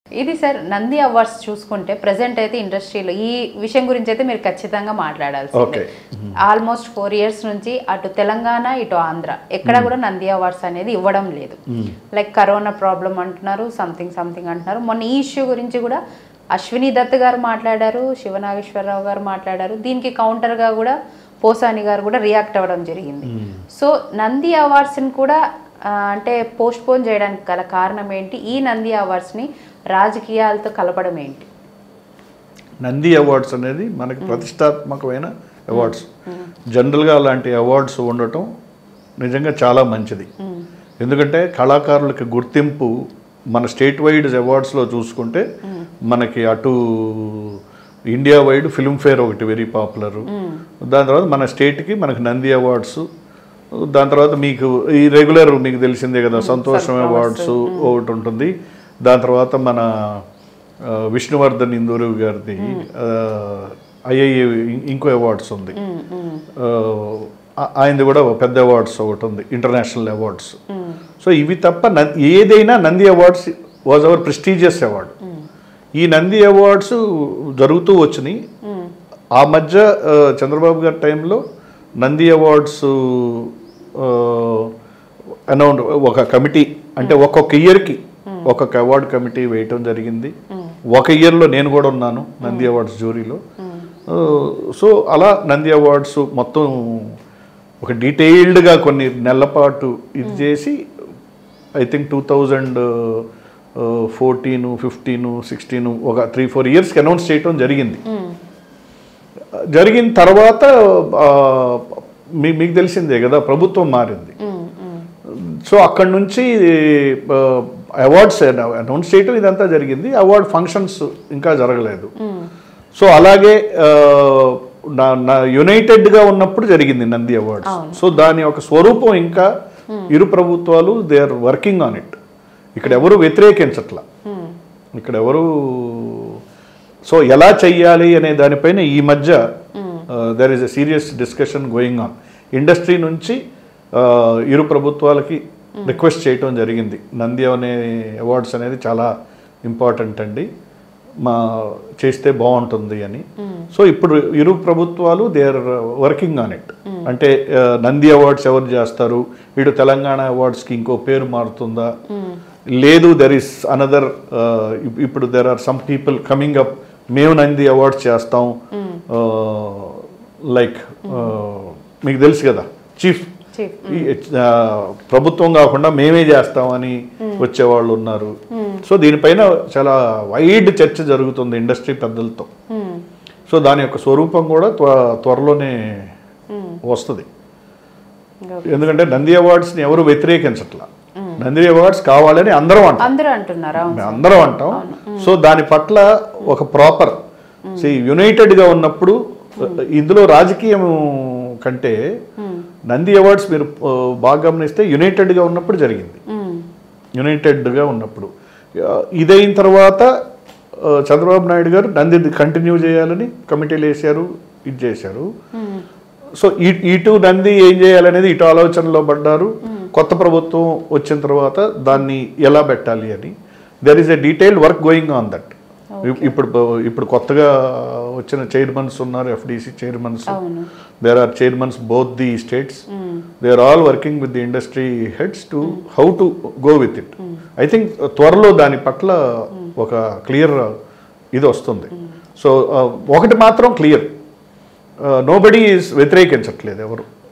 ఇది sir Nandi awards చూసుకుంటే present అయితే ఇండస్ట్రీలో ఈ విషయం గురించి అయితే మీరు ఖచ్చితంగా మాట్లాడాల్సిందే Okay. ఆల్మోస్ట్ ఫోర్ ఇయర్స్ నుంచి అటు తెలంగాణ ఇటు ఆంధ్ర ఎక్కడ కూడా నంది అవార్డ్స్ అనేది ఇవ్వడం లేదు లైక్ కరోనా ప్రాబ్లం అంటున్నారు సంథింగ్ సంథింగ్ అంటున్నారు మొన్న ఈ ఇష్యూ గురించి కూడా అశ్విని దత్ గారు మాట్లాడారు శివనాగేశ్వరరావు గారు మాట్లాడారు దీనికి కౌంటర్గా కూడా పోసాని గారు కూడా రియాక్ట్ అవ్వడం జరిగింది సో నంది అవార్డ్స్ని కూడా ఆ, అంటే పోస్ట్ పోన్ చేయడానికి గల కారణం ఏంటి ఈ నంది అవార్డ్స్ని రాజకీయాలతో కలపడం ఏంటి నంది అవార్డ్స్ అనేది మనకి ప్రతిష్టాత్మకమైన అవార్డ్స్ జనరల్గా అలాంటి అవార్డ్స్ ఉండటం నిజంగా చాలా మంచిది ఎందుకంటే కళాకారులకి గుర్తింపు మన స్టేట్ వైడ్ అవార్డ్స్లో చూసుకుంటే మనకి అటు ఇండియా వైడ్ ఫిల్మ్ఫేర్ ఒకటి వెరీ పాపులర్ దాని తర్వాత మన స్టేట్కి మనకి నంది అవార్డ్స్ దాని తర్వాత మీకు ఈ రెగ్యులర్ మీకు తెలిసిందే కదా సంతోషం అవార్డ్స్ ఒకటి ఉంటుంది దాని తర్వాత మన ఆ, విష్ణువర్ధన్ ఇందూరు గారిది ఐఐఏ ఇంకో అవార్డ్స్ ఉంది ఆ, ఆయనది కూడా ఒక పెద్ద అవార్డ్స్ ఒకటి ఉంది ఇంటర్నేషనల్ అవార్డ్స్ సో ఇవి తప్ప నం- ఏదైనా Nandi awards was our prestigious award ఈ నంది అవార్డ్స్ జరుగుతూ వచ్చినాయి ఆ మధ్య ఆ, చంద్రబాబు గారి టైంలో నంది అవార్డ్స్ అనౌండ్ ఒక కమిటీ అంటే ఒక్కొక్క ఇయర్కి ఒక్కొక్క అవార్డు కమిటీ వేయటం జరిగింది ఒక ఇయర్లో నేను కూడా ఉన్నాను నంది అవార్డ్స్ జ్యూరీలో సో అలా నంది అవార్డ్స్ మొత్తం ఒక డీటెయిల్డ్గా కొన్ని నెలల పాటు ఇది చేసి I think two thousand fourteen fifteen sixteen ఒక త్రీ ఫోర్ ఇయర్స్కి అనౌన్స్ చేయటం జరిగింది జరిగిన తర్వాత ఆ, మీ మీకు తెలిసిందే కదా ప్రభుత్వం మారింది సో అక్కడి నుంచి అవార్డ్స్ అనౌన్స్ చేయటం ఇదంతా జరిగింది అవార్డ్ ఫంక్షన్స్ ఇంకా జరగలేదు సో అలాగే ఆ, నా నా యునైటెడ్గా ఉన్నప్పుడు జరిగింది నంది అవార్డ్స్ సో దాని యొక్క స్వరూపం ఇంకా ఇరు ప్రభుత్వాలు they are working on it ఇక్కడ ఎవరు వ్యతిరేకించట్లా ఇక్కడ ఎవరు సో ఎలా చెయ్యాలి అనే దానిపైన ఈ మధ్య there is a serious discussion going on industry నుంచి uh, ఇరు ప్రభుత్వాలకి రిక్వెస్ట్ చేయటం జరిగింది నంది అనే అవార్డ్స్ అనేది చాలా ఇంపార్టెంట్ అండి మా చేస్తే బాగుంటుంది అని సో ఇప్పుడు ఇరు ప్రభుత్వాలు they are working on it అంటే uh, నంది అవార్డ్స్ ఎవరు చేస్తారు ఇటు తెలంగాణ అవార్డ్స్కి ఇంకో పేరు మారుతుందా లేదు దెర్ ఇస్ అనదర్ ఇప్పుడు there are some people coming up మేము నంది అవార్డ్స్ చేస్తాం లైక్ మీకు తెలుసు కదా చీఫ్ చీఫ్ ప్రభుత్వం కాకుండా మేమే చేస్తామని వచ్చేవాళ్ళు ఉన్నారు సో దీనిపైన చాలా వైడ్ చర్చ జరుగుతుంది ఇండస్ట్రీ పెద్దలతో సో దాని యొక్క స్వరూపం కూడా త్వ- త్వరలోనే వస్తుంది ఎందుకంటే నంది అవార్డ్స్ని ఎవరు వ్యతిరేకించట్లా నంది అవార్డ్స్ కావాలని అందరం అంటాం అందరూ అంటున్నారా మేము అందరం అంటాం సో దాని పట్ల ఒక ప్రాపర్ యునైటెడ్గా ఉన్నప్పుడు ఇందులో రాజకీయం కంటే నంది అవార్డ్స్ మీరు ఆ, బాగా గమనిస్తే యునైటెడ్గా ఉన్నప్పుడు జరిగింది యునైటెడ్గా ఉన్నప్పుడు ఆ, ఇదైన తర్వాత ఆ, చంద్రబాబు నాయుడు గారు నంది కంటిన్యూ చేయాలని కమిటీలు వేశారు ఇది చేశారు సో ఈ- ఇటు నంది ఏం చేయాలనేది ఇటు ఆలోచనలో పడ్డారు కొత్త ప్రభుత్వం వచ్చిన తర్వాత దాన్ని ఎలా పెట్టాలి అని there is a detailed work going on that ఇప్పుడు ఇప్పుడు కొత్తగా వచ్చిన చైర్మన్స్ ఉన్నారు ఎఫ్డిసి చైర్మన్స్ అవును there are chairmans both the states they are all working with the industry heads to how to go with it I think త్వరలో దాని పట్ల ఒక క్లియర్ ఇది వస్తుంది సో ఒకటి మాత్రం క్లియర్ నో బడీ ఈజ్ వ్యతిరేకించట్లేదు ఎవరు